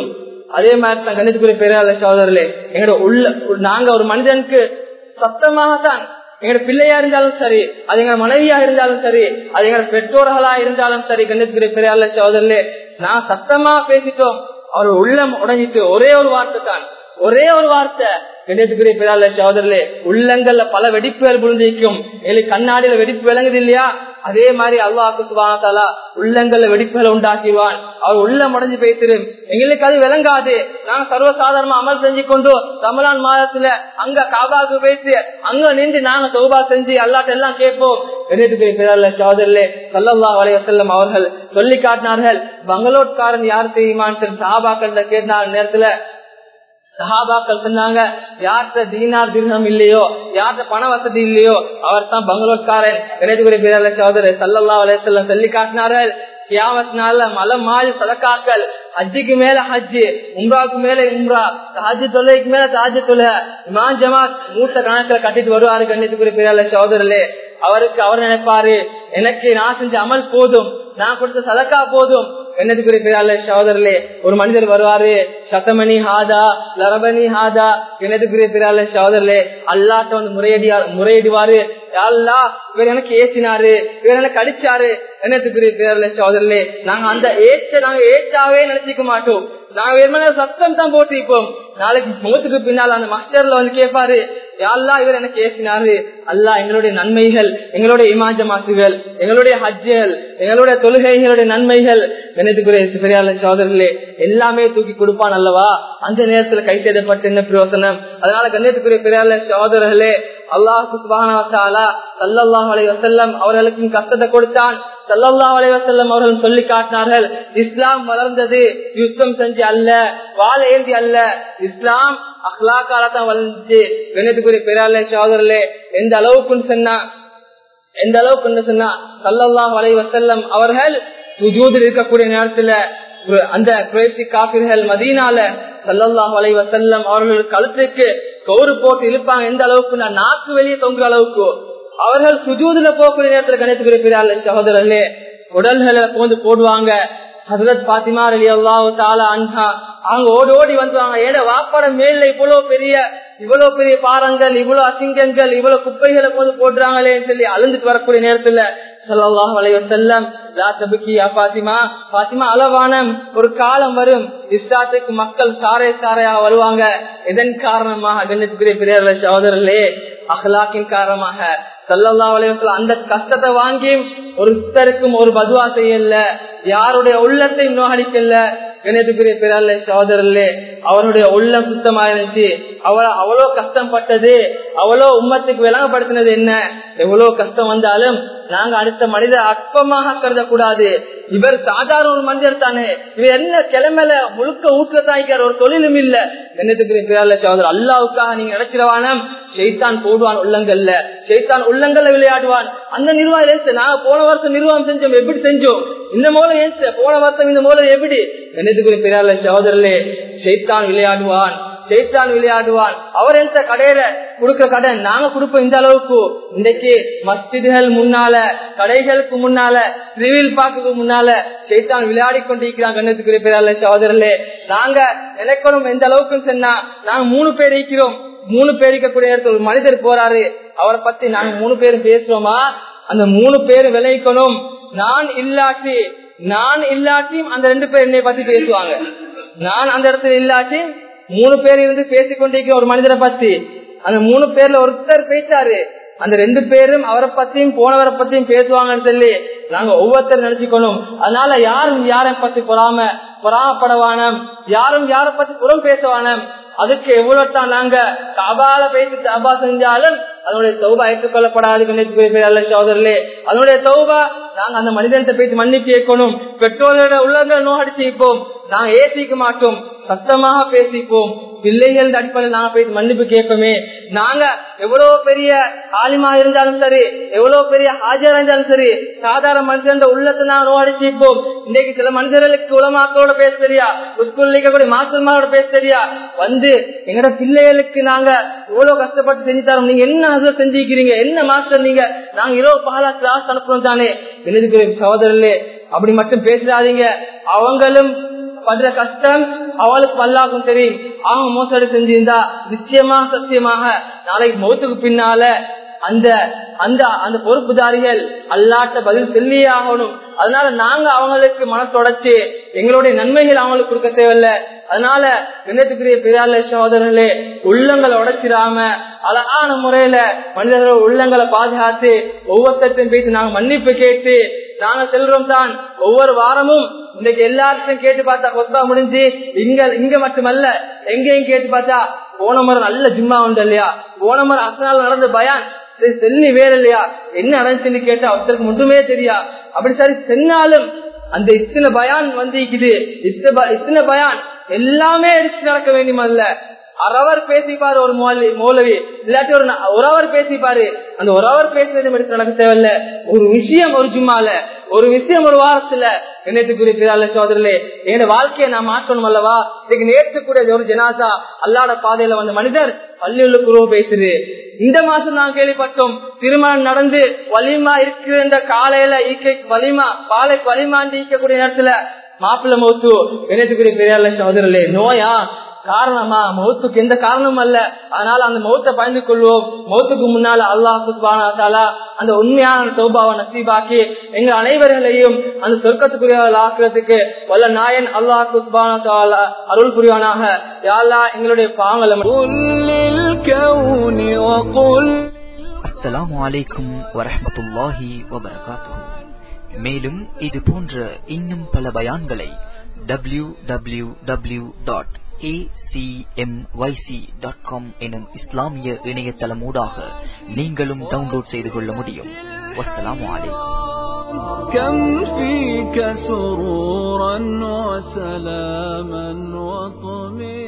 அதே மாதிரி தான் கணித்துக்குரிய பேராள சோதரர்களே எங்களோட உள்ள நாங்க ஒரு மனிதனுக்கு சத்தமாகத்தான் எங்களோட பிள்ளையா இருந்தாலும் சரி அது எங்க மனைவியா இருந்தாலும் சரி அது எங்க பெற்றோர்களா இருந்தாலும் சரி கண்ணியத்துக்குரிய பெரியாள சோதரிலே நான் சத்தமா பேசிட்டோம் அவர் உள்ளம் உடஞ்சிட்டு ஒரே ஒரு வார்த்தை தான் ஒரே ஒரு வார்த்தை கண்ணியத்துக்குரிய பெரியாள சோதரிலே உள்ளங்கள்ல பல வெடிப்புகள் புரிஞ்சிக்கும் எங்களுக்கு கண்ணாடியில வெடிப்பு விளங்குது இல்லையா அதே மாதிரி அல்லாஹு சுபானத்தாலா உள்ளங்கள்ல வெடிப்புகளை உண்டாக்கிடுவான் அவர் உள்ளம் உடஞ்சு பேசிடும் எங்களுக்கு அது விளங்காது நாங்க சர்வசாதாரணமா அமல் செஞ்சு கொண்டு ரமலான் மாதத்துல அங்க காபாவுக்கு பேசி அங்க நின்று நாங்க சௌபா செஞ்சு அல்லாட்ட எல்லாம் கேட்போம் சோதரிலே சல்லல்லா வலைவசல்லம் அவர்கள் சொல்லி காட்டினார்கள் பங்களோட்காரன் யார் தெரியுமான்னு சொல்லி சாபாக்கள் கேட்டார் நேரத்துல சஹாபாக்கள் சொன்னாங்க யார்கிட்ட தீனார் திருகம் இல்லையோ யார்கிட்ட பண வசதி இல்லையோ அவர் தான் பங்களூர்காரன் இணைதுகுரி பேரல சோதரர் சல்லல்லா அலையம் சொல்லி காட்டினார்கள் கியாமத்தினால மலை மாறி சதக்காக்கள் ஹஜ்ஜிக்கு மேல ஹஜ்ஜு உம்ராவுக்கு மேல உம்ரா ஹஜ்ஜு தொல்லைக்கு மேல தாஜ் தொலை இமான் ஜமாத் மூத்த கணக்கில் கட்டிட்டு வருவாரு கண்ணியத்துக்குரிய பேரால சோதரலே அவருக்கு அவர் நினைப்பாரு எனக்கு நான் செஞ்ச அமல் போதும் நான் கொடுத்த சதக்கா போதும் என்னதுக்குரிய பேரால சோதரலே ஒரு மனிதர் வருவாரு சத்தமணி ஹாதா லரபனி ஹாதா என்னதுக்குரிய பேரால சோதரலே அல்லாட்ட வந்து முறையடியா முறையிடுவாரு அல்லா இவர் எனக்கு ஏசினாரு இவர் எனக்கு அடிச்சாரு என்னத்துக்குரிய பேரல சோதரலே நாங்க அந்த ஏச்ச நாங்க ஏச்சாவே நினைச்சிக்க மாட்டோம் நாங்க வெறுமனே சத்தம் தான் போட்டிருப்போம் நாளைக்கு முகத்துக்கு பின்னால் அந்த மாஸ்டர்ல வந்து கேட்பாரு யாழ்லா இவர் எனக்கு ஏசினாரு அல்லா எங்களுடைய நன்மைகள் எங்களுடைய இமாஜமாசுகள் எங்களுடைய ஹஜ்ஜுகள் எங்களுடைய தொழுகைகளுடைய நன்மைகள் என்னத்துக்குரிய பெரியாள சோதரர்களே எல்லாமே தூக்கி கொடுப்பான் அல்லவா அந்த நேரத்துல கை செய்தப்பட்டு என்ன பிரயோசனம் அதனால கண்ணியத்துக்குரிய பெரியாள சோதரர்களே அல்லாஹு சுபானா சல்லாஹ் அலை வசல்லம் அவர்களுக்கும் கஷ்டத்தை கொடுத்தான் சல்லல்லா அலைவசல்லம் அவர்கள் சொல்லி காட்டினார்கள் இஸ்லாம் வளர்ந்தது யுத்தம் செஞ்சு அல்ல வாழ ஏந்தி அல்ல இஸ்லாம் அஹ்லாக்கால தான் வளர்ந்துச்சு கணித்துக்குரிய பெரியாலே சோதரலே எந்த அளவுக்குன்னு சொன்னா எந்த அளவுக்கு சொன்னா சல்லல்லாஹ் அலைவசல்லம் அவர்கள் சுஜூதில் இருக்கக்கூடிய நேரத்துல அந்த குறைசி காபிர்கள் மதீனால சல்லல்லாஹ் அலைவசல்லம் அவர்கள் கழுத்துக்கு கௌரு போட்டு இழுப்பாங்க எந்த அளவுக்கு நாக்கு வெளியே தொங்குற அளவுக்கு அவர்கள் சுஜூதுல போகக்கூடிய நேரத்துல கணித்துக்குரிய பெரியாள் சகோதரர்களே உடல்களை போந்து போடுவாங்க ஹசரத் பாத்திமா அலி அல்லாஹு தாலா அன்ஹா அவங்க ஓடி ஓடி வந்துவாங்க ஏட வாப்பட மேல இவ்வளவு பெரிய இவ்வளவு பெரிய பாறங்கள் இவ்வளவு அசிங்கங்கள் இவ்வளவு குப்பைகளை போது போடுறாங்களேன்னு சொல்லி அழுந்துட்டு வரக்கூடிய நேரத்துல சல்லாஹ் அலைவசல்லம் பாத்திமா பாத்திமா அளவானம் ஒரு காலம் வரும் இஸ்லாத்துக்கு மக்கள் சாரை சாரையா வருவாங்க இதன் காரணமாக கண்ணித்துக்குரிய பெரிய சகோதரர்களே அஹ்லாக்கின் காரணமாக சல்லல்லா அலைவசல்லம் அந்த கஷ்டத்தை வாங்கி ஒரு சித்தருக்கும் ஒரு பதுவா செய்யல யாருடைய உள்ளத்தை நோகடிக்கல கணேதுக்குரிய பிறல்ல சோதரல்லே அவருடைய உள்ளம் சுத்தமா இருந்துச்சு அவள அவ்வளவு கஷ்டப்பட்டது அவ்வளவு உம்மத்துக்கு விளங்கப்படுத்தினது என்ன எவ்வளவு கஷ்டம் வந்தாலும் நாங்க அடுத்த மனிதர் அற்பமாக கருதக்கூடாது இவர் சாதாரண ஒரு மனிதர் தானே இவர் என்ன கிழமையில முழுக்க வீட்டுல தாய்க்கார் ஒரு தொழிலும் இல்ல என்னத்துக்கு பிறல்ல சோதரர் அல்லாவுக்காக நீங்க நினைச்சிடவானம் செய்தான் போடுவான் உள்ளங்கள்ல செய்தான் உள்ளங்கள்ல விளையாடுவான் அந்த நிர்வாகம் ஏன் நாங்க போன வருஷம் நிர்வாகம் செஞ்சோம் எப்படி செஞ்சோம் இந்த மூலம் ஏன் போன வருஷம் இந்த மூலம் எப்படி என்னத்துக்கு பெரியால சகோதரர்களே செய்தான் விளையாடுவான் செய்தான் விளையாடுவான் அவர் எந்த கடையில கொடுக்க கடன் நாங்க கொடுப்போம் இந்த அளவுக்கு இன்றைக்கு மஸ்ஜிதுகள் முன்னால கடைகளுக்கு முன்னால சிவில் பார்க்கு முன்னால செய்தான் விளையாடி கொண்டிருக்கிறான் கண்ணத்துக்குரிய பெரியால சகோதரர்களே நாங்க நினைக்கணும் எந்த அளவுக்கு சொன்னா நாங்க மூணு பேர் இருக்கிறோம் மூணு பேர் இருக்கக்கூடிய இடத்துல ஒரு மனிதர் போறாரு அவரை பத்தி நாங்க மூணு பேரும் பேசுறோமா அந்த மூணு பேர் விளைவிக்கணும் நான் இல்லாட்டி நான் இல்லாட்டியும் அந்த ரெண்டு பேர் என்னை பத்தி பேசுவாங்க நான் அந்த இடத்துல இல்லாட்டி மூணு பேர் இருந்து பேசிக்கொண்டிருக்கிற ஒரு மனிதரை பத்தி அந்த மூணு பேர்ல ஒருத்தர் பேசாரு அந்த ரெண்டு பேரும் அவரை பத்தியும் போனவரை பத்தியும் பேசுவாங்கன்னு சொல்லி நாங்க ஒவ்வொருத்தர் நினைச்சுக்கணும் அதனால யாரும் யாரை பத்தி பொறாம பொறாமப்படவானம் யாரும் யாரை பத்தி புறம் பேசவானம் அதுக்கு எவ்வளவு தான் நாங்க கபால பேசி தபா செஞ்சாலும் அதனுடைய சௌபா ஏற்றுக்கொள்ளப்படாது சோதரிலே அதனுடைய சௌபா நாங்க அந்த மனிதன்கிட்ட பேசி மன்னிப்பு கேட்கணும் பெற்றோரோட உள்ளங்கள் நோகடிச்சு வைப்போம் நாங்க ஏசிக்க மாட்டோம் சத்தமாக பேசிப்போம் பிள்ளைகள் அடிப்படையில் நாங்க பேசி மன்னிப்பு கேட்போமே நாங்க எவ்வளவு பெரிய ஆலிமா இருந்தாலும் சரி எவ்வளவு பெரிய ஹாஜரா இருந்தாலும் சரி சாதாரண மனுஷன் உள்ளத்தை நாங்க நோடிச்சிப்போம் இன்னைக்கு சில மனிதர்களுக்கு உலமாக்களோட பேச தெரியா ஸ்கூல்ல இருக்கக்கூடிய மாஸ்டர்மாரோட பேச தெரியா வந்து எங்கட பிள்ளைகளுக்கு நாங்க எவ்வளவு கஷ்டப்பட்டு செஞ்சு தரோம் நீங்க என்ன அதுல செஞ்சுக்கிறீங்க என்ன மாஸ்டர் நீங்க நாங்க இரவு பகலா கிளாஸ் அனுப்புறோம் தானே என்னதுக்கு சகோதரர்களே அப்படி மட்டும் பேசாதீங்க அவங்களும் படுற கஷ்டம் அவளுக்கு அல்லாக்கும் தெரியும் அவங்க மோசடி செஞ்சிருந்தா நிச்சயமாக சத்தியமாக நாளைக்கு மௌத்துக்கு பின்னால அந்த அந்த அந்த பொறுப்புதாரிகள் அல்லாட்ட பதில் சொல்லியே ஆகணும் அதனால நாங்க அவங்களுக்கு மனசுடைச்சு எங்களுடைய நன்மைகள் அவங்களுக்கு கொடுக்க தேவையில்ல அதனால விண்ணத்துக்குரிய பெரியாள சகோதரர்களே உள்ளங்களை உடைச்சிடாம அழகான முறையில மனிதர்கள் உள்ளங்களை பாதுகாத்து ஒவ்வொருத்தையும் பேசி நாங்க மன்னிப்பு கேட்டு நாங்க செல்றோம் தான் ஒவ்வொரு வாரமும் இன்னைக்கு எல்லாருக்கும் கேட்டு பார்த்தா கொத்தா முடிஞ்சு இங்க இங்க மட்டுமல்ல எங்கேயும் கேட்டு பார்த்தா போன முறை நல்ல ஜிம்மா உண்டு இல்லையா போன முறை அசனால் நடந்த பயான் சரி செல்லி வேற இல்லையா என்ன நடந்துச்சுன்னு கேட்டா ஒருத்தருக்கு மட்டுமே தெரியா அப்படி சரி சென்னாலும் அந்த இத்தனை பயான் வந்திக்குது இத்தனை பயான் எல்லாமே எடுத்து நடக்க வேண்டியமல்ல அரவர் பேசிப்பாரு ஒரு மௌலவி இல்லாட்டி ஒரு ஒரு அவர் பேசிப்பாரு அந்த ஒரு அவர் பேசுறது எடுத்து நடக்க தேவையில்ல ஒரு விஷயம் ஒரு ஜும்மால ஒரு விஷயம் ஒரு வாரத்துல என்னத்துக்குரிய பிறால சோதரிலே என் வாழ்க்கையை நான் மாற்றணும் அல்லவா இன்னைக்கு நேற்று கூட ஒரு ஜனாசா அல்லாட பாதையில வந்த மனிதர் பள்ளியுள்ள குருவ பேசுது இந்த மாசம் நான் கேள்விப்பட்டோம் திருமணம் நடந்து வலிமா இருக்கிற காலையில ஈக்கை வலிமா பாலை வலிமாண்டு ஈக்கக்கூடிய நேரத்துல மாப்பிள்ள மௌத்து என்னத்துக்குரிய பெரியால சோதரிலே நோயா காரணமா மௌத்துக்கு எந்த காரணமும் அல்ல அதனால அந்த மௌத்தை பயந்து கொள்வோம் மௌத்துக்கு முன்னால அல்லாஹ் சுபானா அந்த உண்மையான சௌபாவை நசீபாக்கி எங்கள் அனைவர்களையும் அந்த சொர்க்கத்துக்குரியவர்கள் ஆக்குறதுக்கு வல்ல நாயன் அல்லாஹ் சுபானா அருள் புரிவானாக யாழ்லா எங்களுடைய பாங்களை அஸ்ஸலாமு அலைக்கும் வரஹமத்துல்லாஹி வபரகாத்துஹு மேலும் இது போன்ற இன்னும் பல பயான்களை W W W dot acmyc.com எனும் இஸ்லாமிய இணையதளமூடாக நீங்களும் டவுன்லோட் செய்து கொள்ள முடியும் வஸ்ஸலாமு அலைக்கும் كم فيك سرورا وسلاما وطمئنا